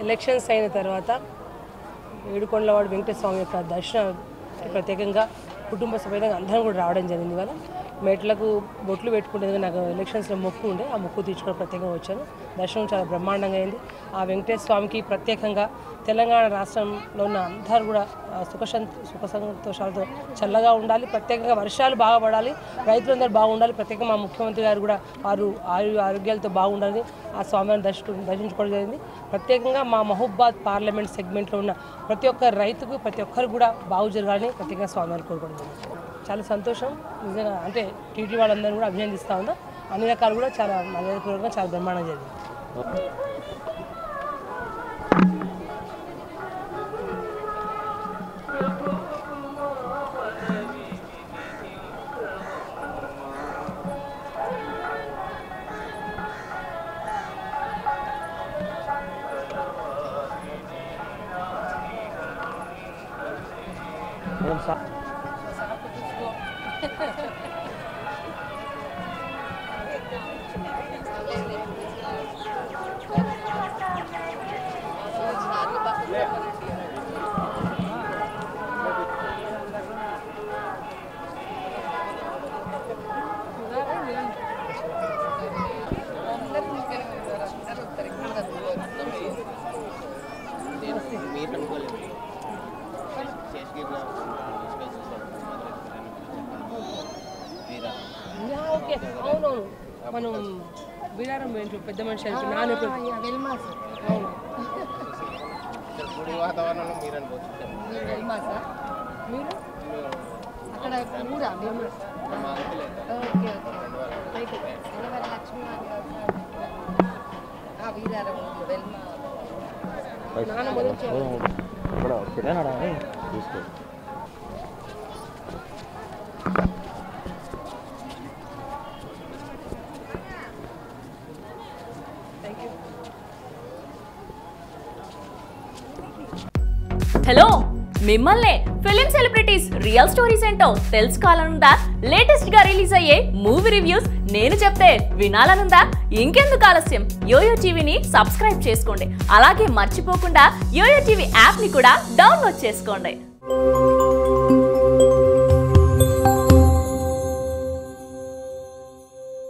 elections అయిన తర్వాత ఏడుకొండలవాడు వెంకటేశ్వర స్వామి యొక్క దర్శనం ప్రత్యేకంగా కుటుంబ సమేతంగా అందరం కూడా రావడం జరిగింది ఇవాళ మెట్లకు బొట్లు పెట్టుకుంటే నాకు ఎలక్షన్స్లో మొక్కు ఉండే ఆ మొక్కు తీర్చుకొని ప్రత్యేకంగా వచ్చాను దర్శనం చాలా బ్రహ్మాండంగా అయింది ఆ వెంకటేశ్వర స్వామికి ప్రత్యేకంగా తెలంగాణ రాష్ట్రంలో ఉన్న అందరూ కూడా ఆ, సుఖ సంత- సుఖ సంతోషాలతో చల్లగా ఉండాలి ప్రత్యేకంగా వర్షాలు బాగా పడాలి రైతులందరూ బాగుండాలి ప్రత్యేకంగా మా ముఖ్యమంత్రి గారు కూడా వారు ఆయు ఆరోగ్యాలతో బాగుండాలని ఆ స్వామిని దర్శించు దర్శించుకోవడం జరిగింది ప్రత్యేకంగా మా మహబూబాద్ పార్లమెంట్ సెగ్మెంట్లో ఉన్న ప్రతి ఒక్క రైతుకు ప్రతి ఒక్కరు కూడా బాగు జరగాలని ప్రత్యేకంగా స్వామివారిని కోరుకోవడం జరిగింది చాలా సంతోషం నిజంగా అంటే టీటీ వాళ్ళందరూ కూడా అభినందిస్తా ఉన్నా అన్ని రకాలు కూడా చాలా మర్యాదపూర్వకంగా చాలా బ్రహ్మాండంగా జరిగింది యా, ఓకే అవునవును మనం విరారం ఏంటి పెద్ద మనిషి అంటే నాన్న ఎప్పుడు- అవును గుడి వాతావరణంలో మీరు అనుకోవచ్చు మీరు అక్కడ ఊరా మేము మా అంకులే ఓకే ఓకే ఎలవెల లక్ష్మీ ఆ వీరారం వెల్మ నాన్న మొదలు తీసుకో హలో మిమ్మల్నే ఫిలిం సెలబ్రిటీస్ రియల్ స్టోరీస్ ఏంటో తెలుసుకోవాలనుందా లేటెస్ట్ గా రిలీజ్ అయ్యే మూవీ రివ్యూస్ నేను చెప్తే వినాలనుందా ఇంకెందుకు ఆలస్యం యోయో టీవీని సబ్స్క్రైబ్ చేసుకోండి అలాగే మర్చిపోకుండా యోయో టీవీ యాప్ ని కూడా డౌన్లోడ్ చేసుకోండి